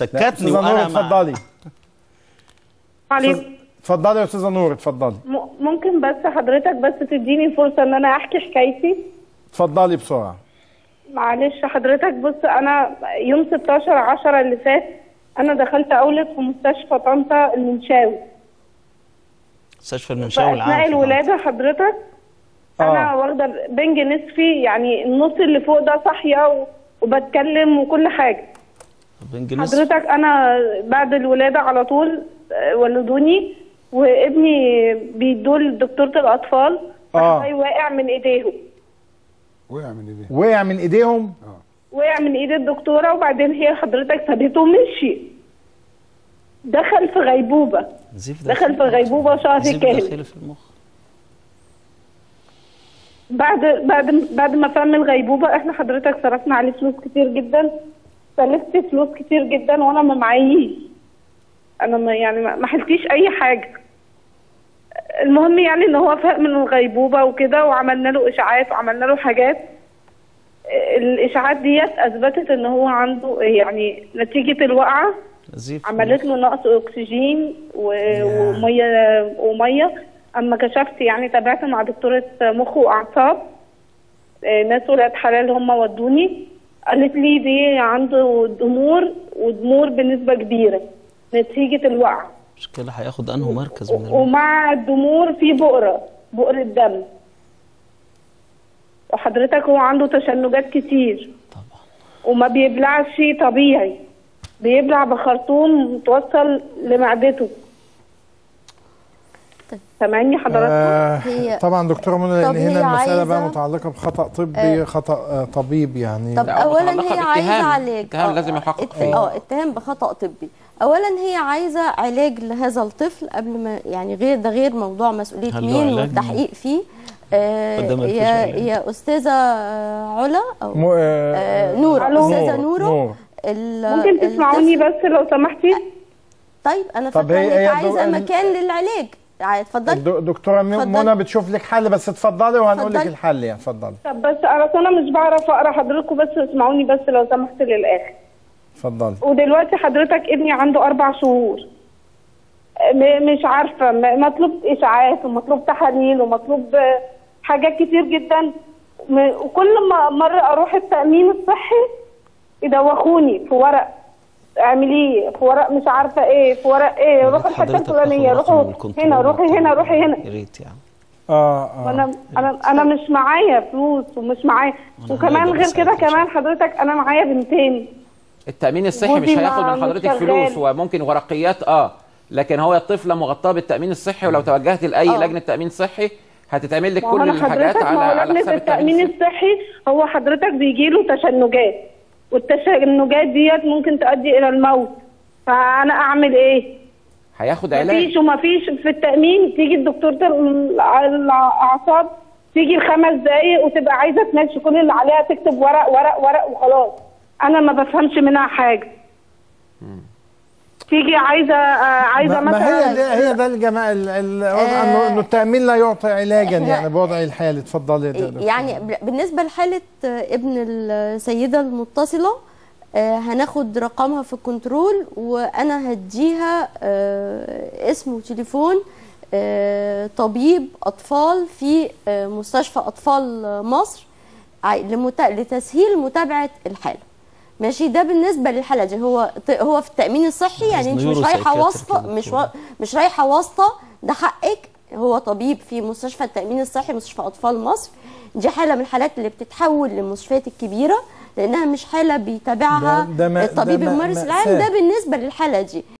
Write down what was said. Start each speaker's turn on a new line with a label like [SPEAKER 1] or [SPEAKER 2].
[SPEAKER 1] سكتني
[SPEAKER 2] استاذه نور
[SPEAKER 1] وانا مع-
[SPEAKER 2] اتفضلي
[SPEAKER 3] عليكم
[SPEAKER 2] اتفضلي يا استاذه نور اتفضلي
[SPEAKER 3] م- ممكن بس حضرتك بس تديني فرصة ان انا احكي حكايتي
[SPEAKER 2] اتفضلي بسرعه
[SPEAKER 3] معلش حضرتك بص انا يوم 16 10 اللي فات انا دخلت اولد في مستشفى طنطا المنشاوي
[SPEAKER 1] مستشفى المنشاوي العام
[SPEAKER 3] فاثناء
[SPEAKER 1] في
[SPEAKER 3] الولاده حضرتك انا
[SPEAKER 2] اه
[SPEAKER 3] واخده بنج نصفي يعني النص اللي فوق ده صاحيه و- وبتكلم وكل حاجه
[SPEAKER 1] بانجليزي
[SPEAKER 3] حضرتك انا بعد الولاده على طول آه، ولدوني وابني بيدوه لدكتوره الاطفال
[SPEAKER 2] آه.
[SPEAKER 3] راح جاي واقع من ايديهم
[SPEAKER 4] وقع من ايديه
[SPEAKER 2] وقع من ايديهم
[SPEAKER 3] وقع من ايد الدكتوره وبعدين هي حضرتك سابته ومشي دخل في غيبوبه
[SPEAKER 1] نزيف
[SPEAKER 3] دخل في غيبوبه شهر
[SPEAKER 1] نزيف
[SPEAKER 3] كامل
[SPEAKER 1] داخلي في المخ
[SPEAKER 3] بعد بعد بعد ما فهم الغيبوبه احنا حضرتك صرفنا عليه فلوس كتير جدا سلفت فلوس كتير جدا وانا ما معيش انا ما يعني ما ما حلتيش اي حاجه المهم يعني ان هو فاق من الغيبوبه وكده وعملنا له اشاعات وعملنا له حاجات الاشاعات ديت اثبتت ان هو عنده يعني نتيجه الوقعه
[SPEAKER 1] نزيف
[SPEAKER 3] عملت له نقص اكسجين و- وميه وميه اما كشفت يعني تابعت مع دكتوره مخ واعصاب آه، ناس ولاد حلال هم ودوني قالت لي دي عنده ضمور وضمور بنسبه كبيره نتيجه الوقعه
[SPEAKER 1] مشكلة هياخد انه مركز من المخ
[SPEAKER 3] ومع الضمور في بؤره بؤره دم وحضرتك هو عنده تشنجات كتير
[SPEAKER 1] طبعا
[SPEAKER 3] وما بيبلعش طبيعي بيبلع بخرطوم متوصل لمعدته
[SPEAKER 5] طيب.
[SPEAKER 3] سامعني حضراتكم
[SPEAKER 2] آه
[SPEAKER 5] هي-
[SPEAKER 2] طبعا دكتوره منى
[SPEAKER 5] طب
[SPEAKER 2] لان هنا
[SPEAKER 5] هي
[SPEAKER 2] المساله بقى
[SPEAKER 5] عايزة-
[SPEAKER 2] متعلقه بخطا طبي خطا آه طبيب يعني
[SPEAKER 5] طب
[SPEAKER 6] لا،
[SPEAKER 5] اولا
[SPEAKER 6] متعلقة
[SPEAKER 5] هي عايزه
[SPEAKER 6] باتهام.
[SPEAKER 5] علاج
[SPEAKER 6] اتهام
[SPEAKER 5] آه،
[SPEAKER 6] لازم يحقق
[SPEAKER 5] ات-
[SPEAKER 6] فيه.
[SPEAKER 5] اه اتهام بخطا طبي اولا هي عايزه علاج لهذا الطفل قبل ما يعني غير ده غير موضوع مسؤوليه
[SPEAKER 1] هل له
[SPEAKER 5] مين
[SPEAKER 1] علاج؟
[SPEAKER 5] والتحقيق فيه آه
[SPEAKER 1] قدام الفيش
[SPEAKER 5] يا
[SPEAKER 1] علاج.
[SPEAKER 5] يا استاذه آه، علا او
[SPEAKER 2] مو آه
[SPEAKER 5] آه نور
[SPEAKER 3] ألو.
[SPEAKER 5] استاذه نورو
[SPEAKER 2] نور
[SPEAKER 5] ال-
[SPEAKER 3] ممكن تسمعوني
[SPEAKER 5] الطفل-
[SPEAKER 3] بس لو سمحتي
[SPEAKER 5] طيب انا
[SPEAKER 2] طب
[SPEAKER 5] فاكره
[SPEAKER 2] هي-
[SPEAKER 5] انك
[SPEAKER 2] هي
[SPEAKER 5] عايزه
[SPEAKER 2] دو-
[SPEAKER 5] مكان للعلاج ع- اتفضلي
[SPEAKER 2] الد- دكتوره م-
[SPEAKER 5] اتفضلي.
[SPEAKER 2] منى بتشوف لك حل بس اتفضلي وهنقول لك
[SPEAKER 5] اتفضلي.
[SPEAKER 2] الحل يعني اتفضلي
[SPEAKER 3] طب بس انا أصل انا مش بعرف اقرا حضراتكم بس اسمعوني بس لو سمحت للاخر
[SPEAKER 2] اتفضلي
[SPEAKER 3] ودلوقتي حضرتك ابني عنده اربع شهور م- مش عارفه م- مطلوب اشاعات ومطلوب تحاليل ومطلوب آه، حاجات كتير جدا م- وكل ما مره اروح التامين الصحي يدوخوني في ورق اعمليه في ورق مش عارفه ايه في ورق ايه روحوا الحته
[SPEAKER 1] حضرتك
[SPEAKER 3] الفلانيه
[SPEAKER 1] تاخد رقم
[SPEAKER 3] روحوا
[SPEAKER 1] الكنترول
[SPEAKER 3] هنا روحي هنا روحي هنا
[SPEAKER 1] يا ريت يعني
[SPEAKER 2] اه اه
[SPEAKER 3] وانا انا انا مش معايا فلوس ومش معايا
[SPEAKER 1] أنا
[SPEAKER 3] وكمان
[SPEAKER 1] هقدر
[SPEAKER 3] غير كده
[SPEAKER 1] أساعدك إن
[SPEAKER 3] كمان حضرتك انا معايا بنتين
[SPEAKER 6] التامين الصحي مش
[SPEAKER 3] جوزي
[SPEAKER 6] هياخد
[SPEAKER 3] ما-
[SPEAKER 6] من
[SPEAKER 3] مش
[SPEAKER 6] حضرتك
[SPEAKER 3] شغال.
[SPEAKER 6] فلوس وممكن ورقيات اه لكن هو الطفله مغطاه بالتامين الصحي ولو توجهت لاي
[SPEAKER 3] آه.
[SPEAKER 6] لجنه تامين صحي هتتعمل لك
[SPEAKER 3] ما هو
[SPEAKER 6] كل
[SPEAKER 3] انا
[SPEAKER 6] الحاجات
[SPEAKER 3] حضرتك
[SPEAKER 6] على
[SPEAKER 3] ما هو
[SPEAKER 6] على
[SPEAKER 3] لجنه
[SPEAKER 6] حساب
[SPEAKER 3] التامين
[SPEAKER 6] الصحي
[SPEAKER 3] الصحي هو حضرتك بيجي له تشنجات والتشنجات ديت ممكن تؤدي الى الموت فانا اعمل ايه؟
[SPEAKER 6] هياخد علاج
[SPEAKER 3] مفيش ومفيش في التامين تيجي الدكتوره الع- الاعصاب تيجي الخمس دقايق وتبقى عايزه تمشي كل اللي عليها تكتب ورق ورق ورق وخلاص انا ما بفهمش منها حاجه تيجي عايزه آه، عايزه
[SPEAKER 2] ما, ما
[SPEAKER 3] مثلا
[SPEAKER 2] هي ده هي ده الجماعه ال- الوضع انه انه التامين لا يعطي علاجا
[SPEAKER 5] إحنا-
[SPEAKER 2] يعني بوضع الحالي اتفضلي يا دكتور.
[SPEAKER 5] يعني ب- بالنسبة لحالة آه، ابن السيدة المتصلة آه، هناخد رقمها في الكنترول وأنا هديها آه، اسم وتليفون آه، طبيب أطفال في آه، مستشفى أطفال مصر عي- لمتا- لتسهيل متابعة الحالة ماشي ده بالنسبة للحالة دي هو ط- هو في التأمين الصحي يعني انت مش
[SPEAKER 1] نيورو
[SPEAKER 5] رايحة
[SPEAKER 1] سايكياتريك
[SPEAKER 5] واسطة
[SPEAKER 1] يا
[SPEAKER 5] مش
[SPEAKER 1] دكتورة.
[SPEAKER 5] و... مش رايحة واسطة ده حقك هو طبيب في مستشفى التأمين الصحي مستشفى أطفال مصر دي حالة من الحالات اللي بتتحول للمستشفيات الكبيرة لأنها مش حالة بيتابعها
[SPEAKER 2] ده- ده ما-
[SPEAKER 5] الطبيب
[SPEAKER 2] ده ما-
[SPEAKER 5] الممارس العام
[SPEAKER 2] مأساة.
[SPEAKER 5] ده بالنسبة للحالة دي